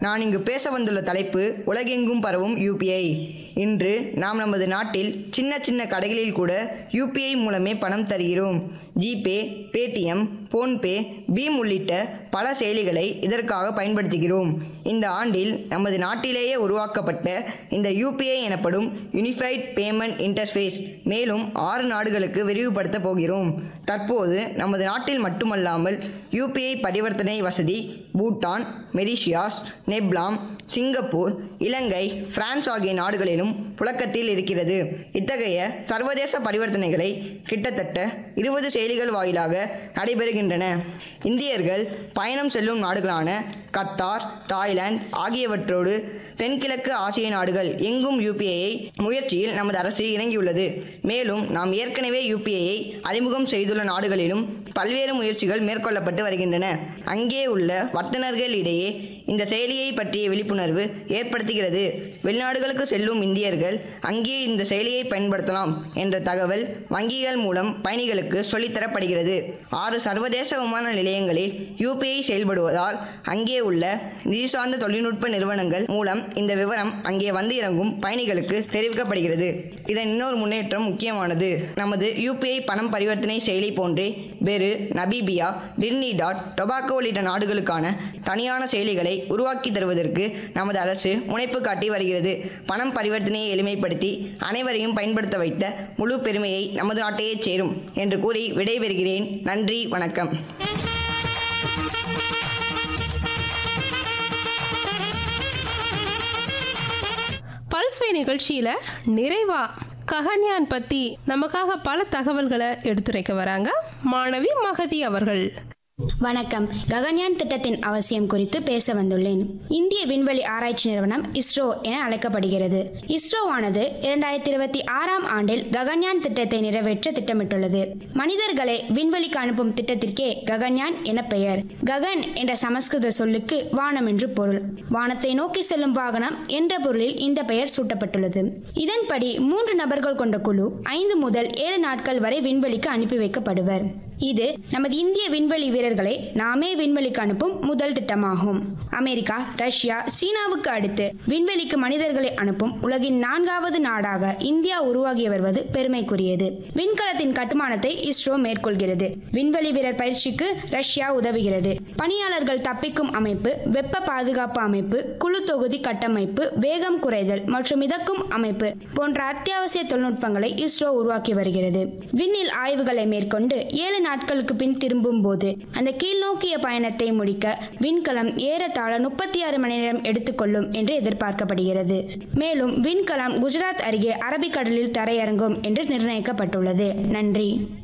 நான் இங்கு பேச வந்துள்ள தலைப்பு உலகெங்கும் பரவும் யூபிஐ இன்று நாம் நமது நாட்டில் சின்ன சின்ன கடைகளில் கூட யூபிஐ மூலமே பணம் தருகிறோம் ஜிபே பேடிஎம் போன்பே பீம் உள்ளிட்ட பல செயலிகளை இதற்காக பயன்படுத்துகிறோம் இந்த ஆண்டில் நமது நாட்டிலேயே உருவாக்கப்பட்ட இந்த யூபிஐ எனப்படும் யுனிஃபைட் பேமெண்ட் இன்டர்ஃபேஸ் மேலும் ஆறு நாடுகளுக்கு விரிவுபடுத்த போகிறோம் தற்போது நமது நாட்டில் மட்டுமல்லாமல் யூபிஐ பரிவர்த்தனை வசதி பூட்டான் மெரிஷியாஸ் நெப்லாம் சிங்கப்பூர் இலங்கை பிரான்ஸ் ஆகிய நாடுகளிலும் புழக்கத்தில் இருக்கிறது இத்தகைய சர்வதேச பரிவர்த்தனைகளை கிட்டத்தட்ட இருபது செயலிகள் வாயிலாக நடைபெறுகின்றன இந்தியர்கள் பயணம் செல்லும் நாடுகளான கத்தார் தாய்லாந்து ஆகியவற்றோடு தென்கிழக்கு ஆசிய நாடுகள் எங்கும் யூபிஐயை முயற்சியில் நமது அரசு இறங்கியுள்ளது மேலும் நாம் ஏற்கனவே யூபிஐயை அறிமுகம் செய்துள்ள நாடுகளிலும் பல்வேறு முயற்சிகள் மேற்கொள்ளப்பட்டு வருகின்றன அங்கே உள்ள வர்த்தகர்களிடையே இந்த செயலியை பற்றிய விழிப்புணர்வு ஏற்படுத்துகிறது வெளிநாடுகளுக்கு செல்லும் இந்தியர்கள் அங்கே இந்த செயலியை பயன்படுத்தலாம் என்ற தகவல் வங்கிகள் மூலம் பயணிகளுக்கு சொல்லித்தரப்படுகிறது ஆறு சர்வதேச விமான நிலையங்களில் யூபிஐ செயல்படுவதால் அங்கே உள்ள நிதி சார்ந்த தொழில்நுட்ப நிறுவனங்கள் மூலம் இந்த விவரம் அங்கே வந்து இறங்கும் பயணிகளுக்கு தெரிவிக்கப்படுகிறது இதன் இன்னொரு முன்னேற்றம் முக்கியமானது நமது யூபிஐ பணம் பரிவர்த்தனை செயலி போன்றே பெரு நபீபியா டிர்னிடாட் டொபாக்கோ உள்ளிட்ட நாடுகளுக்கான தனியான செயலிகளை உருவாக்கி தருவதற்கு நமது அரசு முனைப்பு காட்டி வருகிறது பணம் பரிவர்த்தனையை எளிமைப்படுத்தி அனைவரையும் பயன்படுத்த வைத்த முழு பெருமையை நமது நாட்டையே சேரும் என்று கூறி விடைபெறுகிறேன் நன்றி வணக்கம் பல்ஸ்வே நிகழ்ச்சியில நிறைவா ககன்யான் பத்தி நமக்காக பல தகவல்களை எடுத்துரைக்க வராங்க மாணவி மகதி அவர்கள் வணக்கம் ககன்யான் திட்டத்தின் அவசியம் குறித்து பேச வந்துள்ளேன் இந்திய விண்வெளி ஆராய்ச்சி நிறுவனம் இஸ்ரோ என அழைக்கப்படுகிறது இஸ்ரோவானது இரண்டாயிரத்தி இருபத்தி ஆறாம் ஆண்டில் ககன்யான் திட்டத்தை நிறைவேற்ற திட்டமிட்டுள்ளது மனிதர்களை விண்வெளிக்கு அனுப்பும் திட்டத்திற்கே ககன்யான் என பெயர் ககன் என்ற சமஸ்கிருத சொல்லுக்கு வானம் என்று பொருள் வானத்தை நோக்கி செல்லும் வாகனம் என்ற பொருளில் இந்த பெயர் சூட்டப்பட்டுள்ளது இதன்படி மூன்று நபர்கள் கொண்ட குழு ஐந்து முதல் ஏழு நாட்கள் வரை விண்வெளிக்கு அனுப்பி வைக்கப்படுவர் இது நமது இந்திய விண்வெளி வீரர்களை நாமே விண்வெளிக்கு அனுப்பும் முதல் திட்டமாகும் அமெரிக்கா ரஷ்யா சீனாவுக்கு அடுத்து விண்வெளிக்கு மனிதர்களை அனுப்பும் உலகின் நான்காவது நாடாக இந்தியா உருவாகி வருவது பெருமைக்குரியது விண்கலத்தின் கட்டுமானத்தை இஸ்ரோ மேற்கொள்கிறது விண்வெளி வீரர் பயிற்சிக்கு ரஷ்யா உதவுகிறது பணியாளர்கள் தப்பிக்கும் அமைப்பு வெப்ப பாதுகாப்பு அமைப்பு குழு தொகுதி கட்டமைப்பு வேகம் குறைதல் மற்றும் மிதக்கும் அமைப்பு போன்ற அத்தியாவசிய தொழில்நுட்பங்களை இஸ்ரோ உருவாக்கி வருகிறது விண்ணில் ஆய்வுகளை மேற்கொண்டு ஏழு நாட்களுக்கு பின் திரும்பும் போது அந்த கீழ்நோக்கிய பயணத்தை முடிக்க விண்கலம் ஏறத்தாழ முப்பத்தி ஆறு மணி நேரம் எடுத்துக்கொள்ளும் என்று எதிர்பார்க்கப்படுகிறது மேலும் விண்கலம் குஜராத் அருகே அரபிக்கடலில் தரையிறங்கும் என்று நிர்ணயிக்கப்பட்டுள்ளது நன்றி